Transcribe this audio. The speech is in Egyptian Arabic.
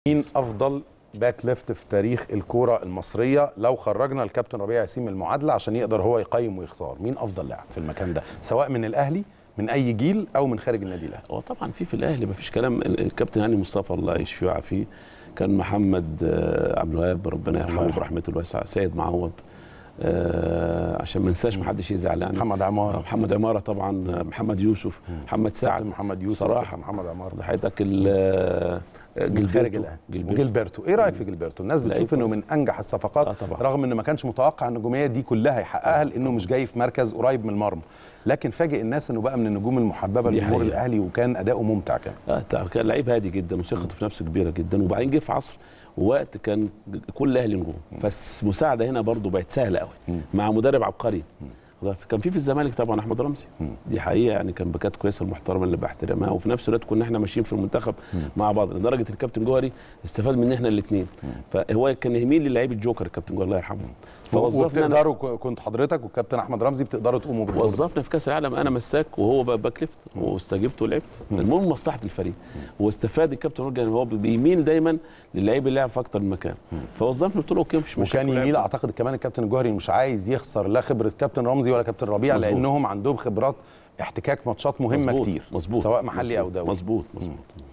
مين افضل باك ليفت في تاريخ الكوره المصريه لو خرجنا الكابتن ربيع ياسين من المعادله عشان يقدر هو يقيم ويختار مين افضل لاعب في المكان ده سواء من الاهلي من اي جيل او من خارج النادي الاهلي هو طبعا في في الاهلي ما فيش كلام الكابتن هاني مصطفى الله يشفيه ويعافيه كان محمد آه، عبد الوهاب ربنا يرحمه يرحمه. برحمته الواسعه سيد معوض آه، عشان ما ننساش ما حدش يزعل يعني محمد عمار. آه، محمد عماره طبعا آه، محمد يوسف محمد سعد كابتن محمد يوسف صراحه كابتن محمد عمار حياتك ال من خارج الاهلي وجيلبرتو ايه رايك في جيلبرتو الناس بتشوف لعيب انه من انجح الصفقات آه طبعا. رغم ان ما كانش متوقع النجوميه دي كلها يحققها لانه مش جاي في مركز قريب من المرمى لكن فاجئ الناس انه بقى من النجوم المحببه دي لجمهور حقيقة. الاهلي وكان اداؤه ممتع كان آه، تع- كان لعيب هادي جدا وثقته في نفسه كبيره جدا وبعدين جه في عصر ووقت كان كل الاهلي نجوم فالمساعده هنا برضو بقت سهله قوي مع مدرب عبقري كان في في الزمالك طبعا احمد رمزي دي حقيقه يعني كان باكات كويسه المحترمه اللي بحترمها وفي نفس الوقت كنا احنا ماشيين في المنتخب مع بعض لدرجه الكابتن جوهري استفاد من احنا الاثنين فهو كان يميل للعيب الجوكر الكابتن جوهري الله يرحمه فوظفنا أنا- وبتقدروا كنت حضرتك والكابتن احمد رمزي بتقدروا تقوموا بالدور ده. وظفنا في كاس العالم انا مساك وهو بقى باك ليفت واستجبت ولعبت المهم مصلحه الفريق واستفاد الكابتن رجع هو بيميل دايما للعيب اللي لعب في اكتر من مكان فوظفنا قلت له اوكي مفيش مشاكل وكان يميل اعتقد كمان الكابتن الجوهري مش عايز يخسر لا خبره كابتن رمزي ولا كابتن ربيع مظبوط. لانهم عندهم خبرات احتكاك ماتشات مهمه مظبوط، كتير مظبوط سواء محلي او مظبوط، دولي مظبوط مظبوط